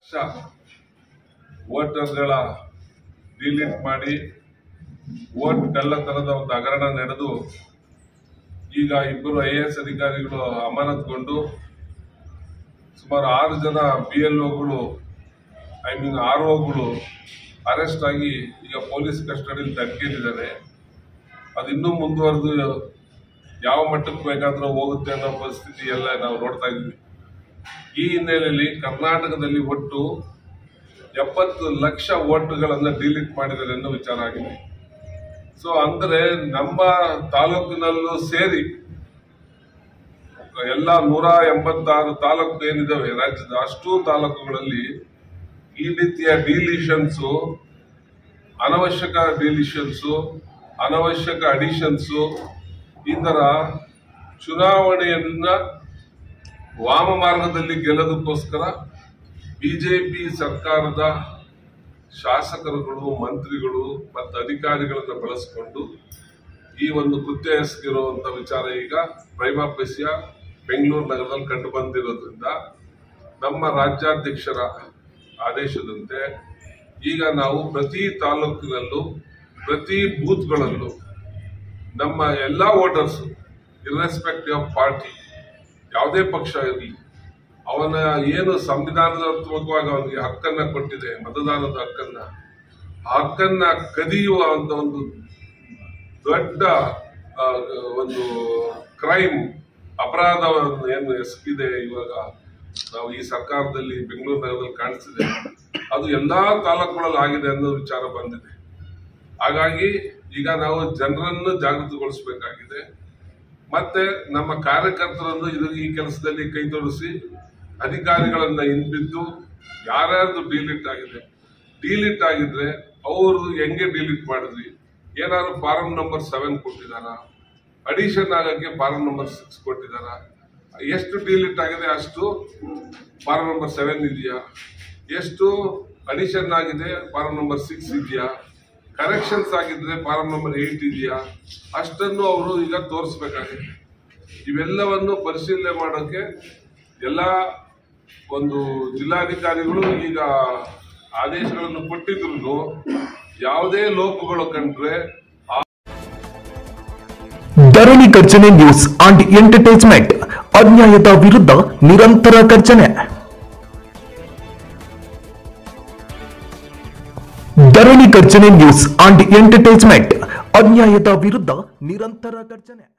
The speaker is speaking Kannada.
ವೋಟರ್ಗಳ ಡಿಲೀಟ್ ಮಾಡಿ ವೋಟ್ ಕಳ್ಳತನದ ಒಂದು ಹಗರಣ ನಡೆದು ಈಗ ಇಬ್ಬರು ಐ ಎ ಎಸ್ ಅಧಿಕಾರಿಗಳು ಅಮಾನತುಗೊಂಡು ಸುಮಾರು ಆರು ಜನ ಬಿ ಎಲ್ ಒಗಳು ಐ ಮೀನ್ ಆರ್ ಒಗಳು ಅರೆಸ್ಟ್ ಆಗಿ ಈಗ ಪೊಲೀಸ್ ಕಸ್ಟಡಿಯಲ್ಲಿ ತಗ್ಗೇರಿದ್ದಾರೆ ಅದು ಇನ್ನೂ ಮುಂದುವರೆದು ಯಾವ ಮಟ್ಟಕ್ಕೆ ಬೇಕಾದ್ರೂ ಹೋಗುತ್ತೆ ಅನ್ನೋ ಪರಿಸ್ಥಿತಿ ಎಲ್ಲ ನಾವು ನೋಡ್ತಾ ಇದ್ವಿ ಈ ಹಿನ್ನೆಲೆಯಲ್ಲಿ ಕರ್ನಾಟಕದಲ್ಲಿ ಒಟ್ಟು ಎಪ್ಪತ್ತು ಲಕ್ಷ ಓಟ್ಗಳನ್ನು ಡಿಲೀಟ್ ಮಾಡಿದ್ದಾರೆ ಅನ್ನೋ ವಿಚಾರ ಆಗಿದೆ ಸೊ ಅಂದ್ರೆ ನಮ್ಮ ತಾಲೂಕಿನಲ್ಲೂ ಸೇರಿ ಎಲ್ಲ ನೂರ ಎಂಬತ್ತಾರು ತಾಲೂಕು ಏನಿದಾವೆ ರಾಜ್ಯದ ಅಷ್ಟು ತಾಲೂಕುಗಳಲ್ಲಿ ಈ ರೀತಿಯ ಡಿಲಿಷನ್ಸ್ ಅನವಶ್ಯಕ ಡಿಲಿಷನ್ಸ್ ಅನವಶ್ಯಕ ಅಡಿಷನ್ಸ್ ಈ ತರ ಚುನಾವಣೆಯನ್ನ ವಾಮ ಮಾರ್ಗದಲ್ಲಿ ಗೆಲ್ಲೋದಕ್ಕೋಸ್ಕರ ಬಿಜೆಪಿ ಸರ್ಕಾರದ ಶಾಸಕರುಗಳು ಮಂತ್ರಿಗಳು ಮತ್ತು ಅಧಿಕಾರಿಗಳನ್ನು ಬಳಸಿಕೊಂಡು ಈ ಒಂದು ಕೃತ್ಯ ಎಸಗಿರುವಂತ ವಿಚಾರ ಈಗ ಪ್ರೈಮಾಪೇಸಿಯ ಬೆಂಗಳೂರು ನಗರದಲ್ಲಿ ಕಂಡು ಬಂದಿರೋದ್ರಿಂದ ನಮ್ಮ ರಾಜ್ಯಾಧ್ಯಕ್ಷರ ಆದೇಶದಂತೆ ಈಗ ನಾವು ಪ್ರತಿ ತಾಲೂಕಿನಲ್ಲೂ ಪ್ರತಿ ಬೂತ್ಗಳಲ್ಲೂ ನಮ್ಮ ಎಲ್ಲ ವೋಟರ್ಸ್ ಇರ್ರೆಸ್ಪೆಕ್ಟಿವ್ ಆಫ್ ಪಾರ್ಟಿ ಯಾವುದೇ ಪಕ್ಷ ಇರಲಿ ಅವನ ಏನು ಸಂವಿಧಾನಾತ್ಮಕವಾಗಿ ಅವನಿಗೆ ಹಕ್ಕನ್ನ ಕೊಟ್ಟಿದೆ ಮತದಾನದ ಹಕ್ಕನ್ನ ಆ ಹಕ್ಕನ್ನ ಕದಿಯುವ ಅಂತ ಒಂದು ದೊಡ್ಡ ಆ, ಒಂದು ಕ್ರೈಮ್ ಅಪರಾಧವನ್ನು ಏನು ಎಸಗಿದೆ ಇವಾಗ ನಾವು ಈ ಸರ್ಕಾರದಲ್ಲಿ ಬೆಂಗಳೂರು ನಗರದಲ್ಲಿ ಕಾಣಿಸ್ತಿದೆ ಅದು ಎಲ್ಲಾ ತಾಲೂಕುಗಳಲ್ಲಿ ಆಗಿದೆ ಅನ್ನೋ ವಿಚಾರ ಬಂದಿದೆ ಹಾಗಾಗಿ ಈಗ ನಾವು ಜನರನ್ನು ಜಾಗೃತಿಗೊಳಿಸಬೇಕಾಗಿದೆ ಮತ್ತೆ ನಮ್ಮ ಕಾರ್ಯಕರ್ತರನ್ನು ಇದು ಈ ಕೆಲಸದಲ್ಲಿ ಕೈ ತೋರಿಸಿ ಅಧಿಕಾರಿಗಳನ್ನ ಹಿಂದಿದ್ದು ಯಾರ್ಯಾರ್ದು ಡಿಲೀಟ್ ಆಗಿದೆ ಡಿಲೀಟ್ ಆಗಿದ್ರೆ ಅವ್ರದ್ದು ಹೆಂಗೆ ಡಿಲೀಟ್ ಮಾಡಿದ್ರಿ ಏನಾದ್ರು ಫಾರಂ ನಂಬರ್ ಸೆವೆನ್ ಕೊಟ್ಟಿದಾರ ಅಡಿಷನ್ ಆಗಕ್ಕೆ ಫಾರಂ ನಂಬರ್ ಸಿಕ್ಸ್ ಕೊಟ್ಟಿದಾರ ಎಷ್ಟು ಡಿಲೀಟ್ ಆಗಿದೆ ಅಷ್ಟು ಫಾರಂ ನಂಬರ್ ಸೆವೆನ್ ಇದೆಯಾ ಎಷ್ಟು ಅಡಿಷನ್ ಆಗಿದೆ ಫಾರಂ ನಂಬರ್ ಸಿಕ್ಸ್ ಇದೆಯಾ ಕರೆಕ್ಷನ್ಸ್ ಆಗಿದ್ರೆ ಫಾರಂ ನಂಬರ್ ಏಟ್ ಇದೆಯಾ ಅಷ್ಟನ್ನು ಅವರು ಈಗ ತೋರಿಸ್ಬೇಕಾಗಿದೆ ಇವೆಲ್ಲವನ್ನು ಪರಿಶೀಲನೆ ಮಾಡೋಕೆ ಎಲ್ಲ ಒಂದು ಜಿಲ್ಲಾಧಿಕಾರಿಗಳು ಈಗ ಆದೇಶಗಳನ್ನು ಕೊಟ್ಟಿದ್ರು ಯಾವುದೇ ಲೋಪಗಳು ಕಂಡ್ರೆ Dharani Garjane news and entertainment ಅನ್ಯಾಯದ ವಿರುದ್ಧ ನಿರಂತರ ಗರ್ಜನೆ Dharani Garjane news and entertainment ಅನ್ಯಾಯದ ವಿರುದ್ಧ ನಿರಂತರ ಗರ್ಜನೆ